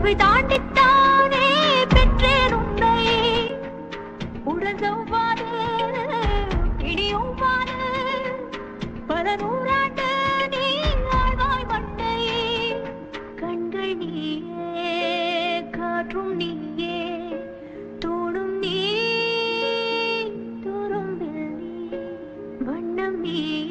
வாழ்வை தாண்டித்தானே பெற்றேன் உன்னை உடல் செவ்வாது இடியும் வாது பல நூறாண்டு நீ ஆழ்வாய் மண்ணை கண்கள் நீயே காற்றும் நீயே தோடும் நீ தோறும் வெள்ளி வண்ணம் நீ